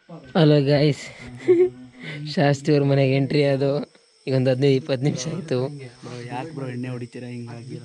hello guys Shastri ಅವ್ರ ಮನೆಗೆ entry ಅದು ಈಗ ಒಂದು ಹದಿನೈದು ಇಪ್ಪತ್ತು ನಿಮಿಷ ಆಯಿತು ಯಾಕೆ ಬ್ರೋ ಎಣ್ಣೆ ಹೊಡಿತೀರಾ ಹಿಂಗಾಗಿ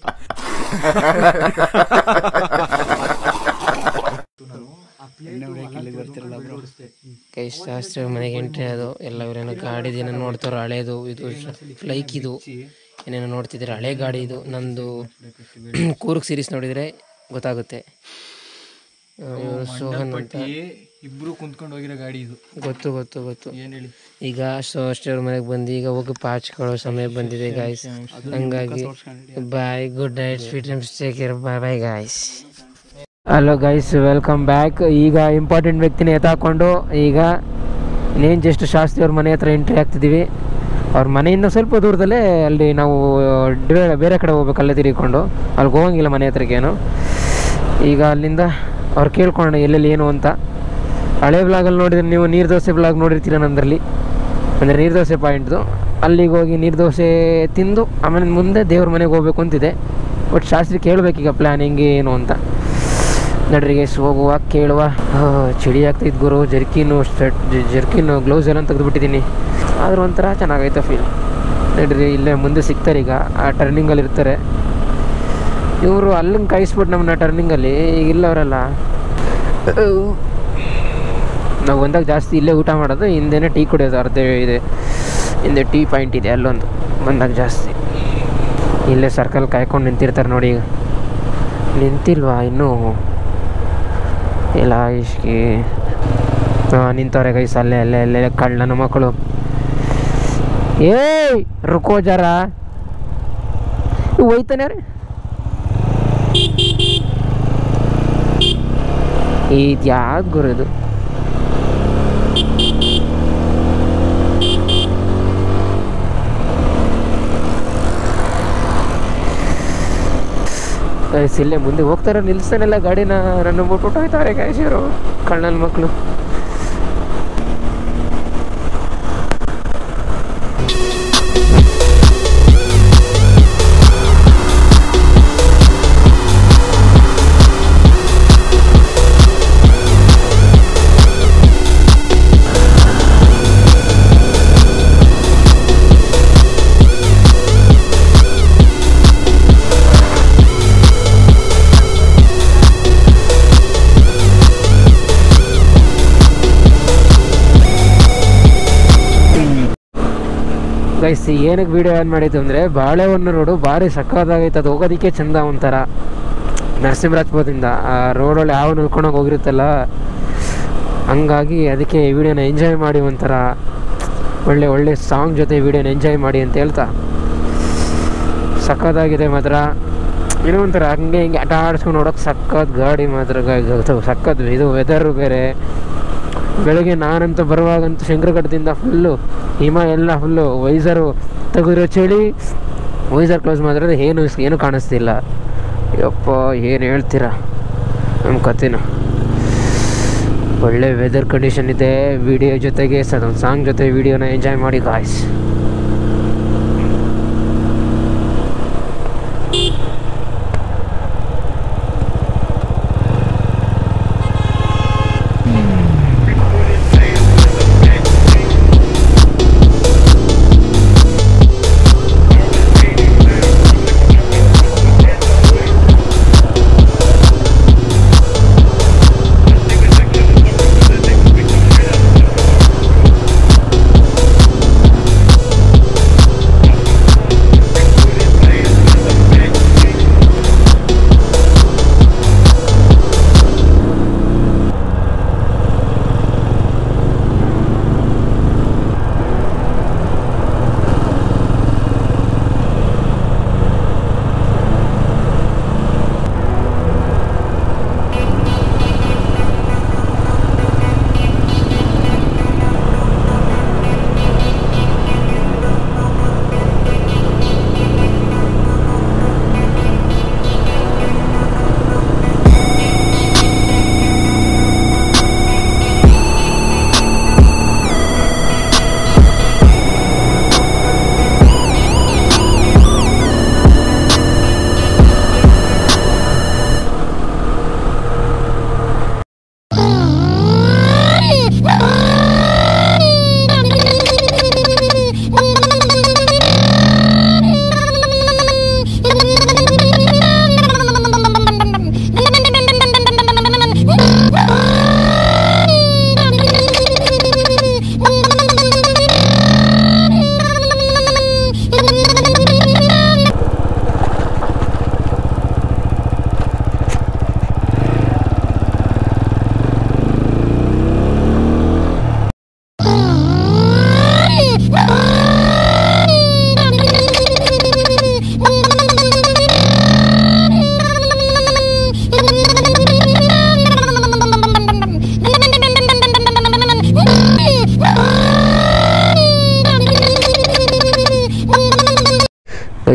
ಎಣ್ಣೆ ಹೊಡಿಯಕ್ಕೆ ಇಲ್ಲಿಗೆ ಬರ್ತಿರಲ್ಲ ಬ್ರೋ ಕೈ ಶಾಸ್ತ್ರಿ ಅವ್ರ ಮನೆಗೆ ಎಂಟ್ರಿ ಅದು ಎಲ್ಲ ಇವರೇನೋ ಗಾಡಿ ಏನೋ ನೋಡ್ತಾರೋ ಹಳೇದು ಇದು ಲೈಕ್ ಇದು ಏನೇನೋ ನೋಡ್ತಿದ್ದಾರೆ ಹಳೆ ಗಾಡಿ ಇದು ನಂದು ಕೂರ್ಗ್ ಸೀರೀಸ್ ನೋಡಿದರೆ ಗೊತ್ತಾಗುತ್ತೆ ಇವರು ಸೋಹನ್ ಅಂತ ಇಬ್ರು ಕುಂತ್ಕೊಂಡು ಹೋಗಿರೋ ಗಾಡಿ ಇದು ಗೊತ್ತು ಗೊತ್ತು ಗೊತ್ತು ಏನ್ ಹೇಳಿ ಈಗ ಸೊ ಅಷ್ಟೇ ಅವ್ರ ಮನೆಗೆ ಬಂದು ಈಗ ಹೋಗಿ ಪಾಚ್ಕೊಳ್ಳೋ ಸಮಯ ಬಂದಿದೆ ಗಾಯ್ಸ್ ಹಂಗಾಗಿ bye good night sweet and take care bye bye guys hello guys welcome back ಈಗ ಇಂಪಾರ್ಟೆಂಟ್ ವ್ಯಕ್ತಿನ ಎತ್ತಾಕೊಂಡು ಈಗ ಇನ್ನೇನು ಜಸ್ಟ್ ಶಾಸ್ತ್ರಿ ಅವ್ರ ಮನೆ ಹತ್ರ ಎಂಟ್ರಿ ಆಗ್ತಿದ್ದೀವಿ ಅವ್ರ ಮನೆಯಿಂದ ಸ್ವಲ್ಪ ದೂರದಲ್ಲೇ ಅಲ್ಲಿ ನಾವು ಡಿವೈ- ಬೇರೆ ಕಡೆ ಹೋಗ್ಬೇಕು ಅಲ್ಲೇ ತಿರುಗಿಕೊಂಡು ಅಲ್ಲಿಗೆ ಹೋಗಂಗಿಲ್ಲ ಮನೆ ಹತ್ರಕ್ಕೇನು ಈಗ ಅಲ್ಲಿಂದ ಅವ್ರು ಕೇಳ್ಕೊಳ್ಳೋಣ ಎಲ್ಲೆಲ್ಲಿ ಏನು ಅಂತ ಹಳೆ ಬ್ಲಾಗಲ್ಲಿ ನೋಡಿದ್ರೆ ನೀವು ನೀರು ದೋಸೆ ಬ್ಲಾಗ್ ನೋಡಿರ್ತೀರ ನಮ್ಮದ್ರಲ್ಲಿ ಅಂದರೆ ನೀರು ದೋಸೆ ಪಾಯಿಂಟ್ದು ಅಲ್ಲಿಗೆ ಹೋಗಿ ನೀರು ದೋಸೆ ತಿಂದು ಆಮೇಲೆ ಮುಂದೆ ದೇವ್ರ ಮನೆಗೆ ಹೋಗ್ಬೇಕು ಅಂತಿದೆ ಬಟ್ ಶಾಸ್ತ್ರಿ ಕೇಳಬೇಕೀಗ ಪ್ಲ್ಯಾನ್ ಹೆಂಗೆ ಏನು ಅಂತ ನಡ್ರಿಗೆ ಹೋಗುವ ಕೇಳುವ ಆ, ಚಳಿ ಆಗ್ತೈತೆ ಗುರು ಜರ್ಕಿನು ಸ್ವೆಟ್ ಜರ್ಕಿನು ಗ್ಲೌಸ್ ಎಲ್ಲ ತೆಗೆದುಬಿಟ್ಟಿದ್ದೀನಿ ಆದರೂ ಒಂಥರ ಚೆನ್ನಾಗೈತೆ ಫೀಲ್ ನಡ್ರಿ ಇಲ್ಲೇ ಮುಂದೆ ಸಿಗ್ತಾರೆ ಈಗ ಆ ಟರ್ನಿಂಗಲ್ಲಿ ಇರ್ತಾರೆ ಇವರು ಅಲ್ಲಂಗೆ ಕಾಯಿಸ್ಬಿಟ್ಟು ನಮ್ಮನ್ನ ಟರ್ನಿಂಗಲ್ಲಿ ಈಗ ಇಲ್ಲ ಅವರೆಲ್ಲ ನಾವು ಬಂದಾಗ ಜಾಸ್ತಿ ಇಲ್ಲೇ ಊಟ ಮಾಡೋದು ಹಿಂದೆನೇ ಟೀ ಕುಡಿಯೋದು ಅರ್ಧ ಇದೆ ಹಿಂದೆ ಟೀ ಪಾಯಿಂಟ್ ಇದೆ ಅಲ್ಲೊಂದು ಬಂದಾಗ ಜಾಸ್ತಿ ಇಲ್ಲೇ ಸರ್ಕಲ್ ಕಾಯ್ಕೊಂಡು ನಿಂತಿರ್ತಾರೆ ನೋಡಿ ಈಗ ನಿಂತಿಲ್ವಾ ಇನ್ನೂ ಇಲ್ಲ ಇಷ್ಗೆ ಹಾಂ ನಿಂತವ್ರೆ ಗೈಸ್ ಅಲ್ಲೇ ಅಲ್ಲೇ ಅಲ್ಲೇ ಕಳ್ಳನ ಮಕ್ಕಳು ಏಯ್ ರುಕೋ ಜರ ಹೋಯ್ತಾನೆ ಅವ್ರೆ ಇದು ಯಾವ್ದು ಗುರು ಇದು ಗೈಸ್ ಇಲ್ಲೇ ಮುಂದೆ ಹೋಗ್ತಾರೆ ನಿಲ್ಸ್ತಾನೆಲ್ಲ ಗಾಡಿನ ನನ್ನ ಬಿಟ್ಬಿಟ್ಟು ಹೋಯ್ತಾರೆ ಗೈಸ್ ಇವರು ಕಳ್ಳನ ಮಕ್ಕಳು ಗೈಸ್ ಏನಕ್ಕೆ ವಿಡಿಯೋ ಆನ್ ಮಾಡಿದ್ದು ಅಂದರೆ ಬಾಳೆಹೊನ್ನು ರೋಡು ಭಾರಿ ಸಕ್ಕತ್ತಾಗೈತೆ ಅದು ಹೋಗೋದಕ್ಕೆ ಚಂದ ಒಂಥರ ನರಸಿಂಹರಾಜಪುರದಿಂದ ಆ ರೋಡಲ್ಲಿ ಯಾವ ನಿಲ್ಕೊಂಡೋಗಿ ಹೋಗಿರುತ್ತಲ್ಲ ಹಂಗಾಗಿ ಅದಕ್ಕೆ ಈ ವಿಡಿಯೋನ ಎಂಜಾಯ್ ಮಾಡಿ ಒಂಥರ ಒಳ್ಳೆ ಒಳ್ಳೆ ಸಾಂಗ್ ಜೊತೆ ವಿಡಿಯೋನ ಎಂಜಾಯ್ ಮಾಡಿ ಅಂತ ಹೇಳ್ತಾ ಸಕ್ಕತ್ತಾಗಿದೆ ಮಾತ್ರ ಏನೋ ಒಂಥರ ಹಂಗೆ ಹಿಂಗೆ ಆಟ ಆಡಿಸ್ಕೊಂಡು ನೋಡೋಕೆ ಸಕ್ಕತ್ ಗಾಡಿ ಮಾತ್ರ ಗ- ಸಕ್ಕತ್ ಇದು ವೆದರು ಬೇರೆ ಬೆಳಗ್ಗೆ ನಾನಂತೂ ಬರುವಾಗಂತೂ ಶಂಕರಘಟ್ಟದಿಂದ ಫುಲ್ಲು ಹಿಮ ಎಲ್ಲ ಫುಲ್ಲು ವೈಸರು ತೆಗೆದಿರೋ ಚಳಿ ವೈಸರ್ ಕ್ಲೋಸ್ ಮಾಡಿದ್ರೆ ಏನು ಏನು ಕಾಣಿಸ್ತಿಲ್ಲ ಯಪ್ಪ ಏನು ಹೇಳ್ತೀರಾ ನಮ್ಮ ಕಥೆನ ಒಳ್ಳೆ ವೆದರ್ ಕಂಡೀಷನ್ ಇದೆ ವಿಡಿಯೋ ಜೊತೆಗೆ ಅದೊಂದು ಸಾಂಗ್ ಜೊತೆ ವಿಡಿಯೋನ ಎಂಜಾಯ್ ಮಾಡಿ ಗಾಯ್ಸ್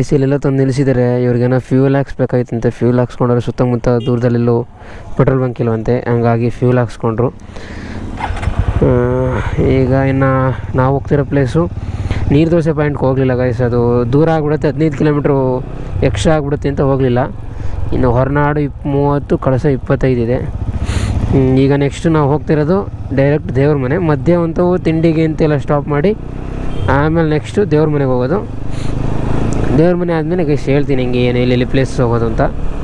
ಗೈಸ್ ಇಲ್ಲೆಲ್ಲ ತಂದು ನಿಲ್ಲಿಸಿದ್ದಾರೆ ಇವ್ರಿಗೇನೋ ಫ್ಯೂಲ್ ಹಾಕ್ಸ್ಬೇಕಾಗಿತ್ತಂತೆ ಫ್ಯೂಲ್ ಹಾಕ್ಸ್ಕೊಂಡ್ರೆ ಸುತ್ತಮುತ್ತ ದೂರದಲ್ಲೆಲ್ಲೋ ಪೆಟ್ರೋಲ್ ಬಂಕ್ ಇಲ್ವಂತೆ ಹಂಗಾಗಿ ಫ್ಯೂಲ್ ಹಾಕ್ಸ್ಕೊಂಡ್ರು ಆ, ಈಗ ಇನ್ನು ನಾವು ಹೋಗ್ತಿರೋ ಪ್ಲೇಸು ನೀರು ದೋಸೆ ಪಾಯಿಂಟ್ಗೆ ಹೋಗಲಿಲ್ಲ ಗೈಸ್ ಅದು ದೂರ ಆಗ್ಬಿಡುತ್ತೆ ಹದಿನೈದು ಕಿಲೋಮೀಟ್ರು ಎಕ್ಸ್ಟ್ರಾ ಆಗ್ಬಿಡುತ್ತೆ ಅಂತ ಹೋಗಲಿಲ್ಲ ಇನ್ನು ಹೊರನಾಡು ಇಪ್ ಮೂವತ್ತು ಕಳಸ ಇಪ್ಪತ್ತೈದಿದೆ ಹ್ಮ್, ಈಗ ನೆಕ್ಸ್ಟ್ ನಾವು ಹೋಗ್ತಿರೋದು ಡೈರೆಕ್ಟ್ ದೇವ್ರ ಮನೆ ಮಧ್ಯೆ ಅಂತೂ ತಿಂಡಿಗೆ ಅಂತೆಲ್ಲ ಸ್ಟಾಪ್ ಮಾಡಿ ಆಮೇಲೆ ನೆಕ್ಸ್ಟು ದೇವ್ರ ಮನೆಗೆ ಹೋಗೋದು ದೇವ್ರ ಮನೆ ಆದಮೇಲೆ ಗೈಸ್ ಹೇಳ್ತೀನಿ ಹಿಂಗೆ ಏನು ಎಲ್ಲೆಲ್ಲಿ ಪ್ಲೇಸ್ ಹೋಗೋದು ಅಂತ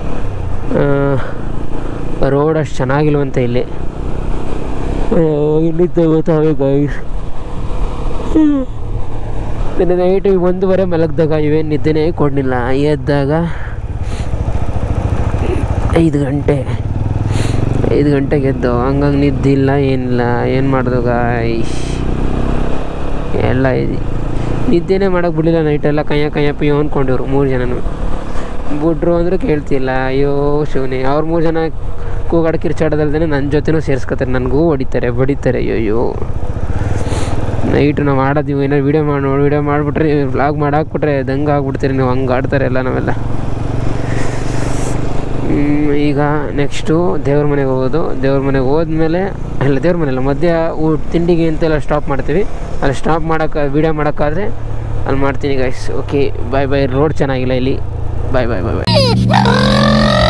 ರೋಡ್ ಅಷ್ಟು ಚೆನ್ನಾಗಿಲ್ವಂತೆ ಇಲ್ಲಿ ಇಲ್ಲಿದ್ದ ಗೊತ್ತಾವೆ ಗೈಸ್ ನಿನ್ನೆ ನೈಟ್ ಒಂದೂವರೆ ಮಲಗಿದಾಗ ಇವೇನು ನಿದ್ದೆನೇ ಕೊಡಲಿಲ್ಲ ಎದ್ದಾಗ ಐದು ಗಂಟೆ ಐದು ಗಂಟೆಗೆ ಎದ್ದು ಹಂಗಾಗಿ ನಿದ್ದೆ ಇಲ್ಲ ಏನಿಲ್ಲ ಏನು ಮಾಡೋದು ಗಾಯ್ಸ್ ಎಲ್ಲ ಇದೆ ನಿದ್ದೆನೇ ಮಾಡೋಕೆ ಬಿಡಲಿಲ್ಲ ನೈಟೆಲ್ಲ ಕೈಯ ಕೈಯ ಪಿಯೋ ಅಂದ್ಕೊಂಡಿವ್ರು ಮೂರು ಜನನು ಬಿಡ್ರು ಅಂದ್ರೆ ಕೇಳ್ತಿಲ್ಲ ಅಯ್ಯೋ ಶಿವನೇ ಅವ್ರು ಮೂರು ಜನ ಕೂಗಾಡ ಕಿರ್ಚಾಡೋದಲ್ದೇ ನನ್ನ ಜೊತೆನೂ ಸೇರಿಸ್ಕೊತಾರೆ ನನಗೂ ಹೊಡಿತಾರೆ ಬಡಿತಾರೆ ಅಯ್ಯೋ ನೈಟು ನಾವು ಆಡೋದು ಏನಾರು ವೀಡಿಯೋ ಮಾಡಿ ನೋಡಿ ವೀಡಿಯೋ ಮಾಡಿಬಿಟ್ರೆ ವ್ಲಾಗ್ ಮಾಡಾಕ್ಬಿಟ್ರೆ ದಂಗೆ ಆಗ್ಬಿಡ್ತೀರಿ ನೀವು ಹಂಗೆ ಆಡ್ತಾರೆ ಎಲ್ಲ ನಾವೆಲ್ಲ ಹ್ಮ್, ಈಗ ನೆಕ್ಸ್ಟು ದೇವ್ರ ಮನೆಗೆ ಹೋಗೋದು ದೇವ್ರ ಮನೆಗೆ ಹೋದ್ಮೇಲೆ ಅಲ್ಲ ದೇವ್ರ ಮನೆಯಲ್ಲ ಮಧ್ಯ ಊಟ ತಿಂಡಿಗೆ ಅಂತೆಲ್ಲ ಸ್ಟಾಪ್ ಮಾಡ್ತೀವಿ ಅಲ್ಲಿ ಸ್ಟಾಪ್ ಮಾಡೋಕೆ ವೀಡಿಯೋ ಮಾಡೋಕ್ಕಾದ್ರೆ ಅಲ್ಲಿ ಮಾಡ್ತೀನಿ guys okay bye bye road ಚೆನ್ನಾಗಿಲ್ಲ ಇಲ್ಲಿ ಬಾಯ್ ಬಾಯ್ ಬಾಯ್ ಬಾಯ್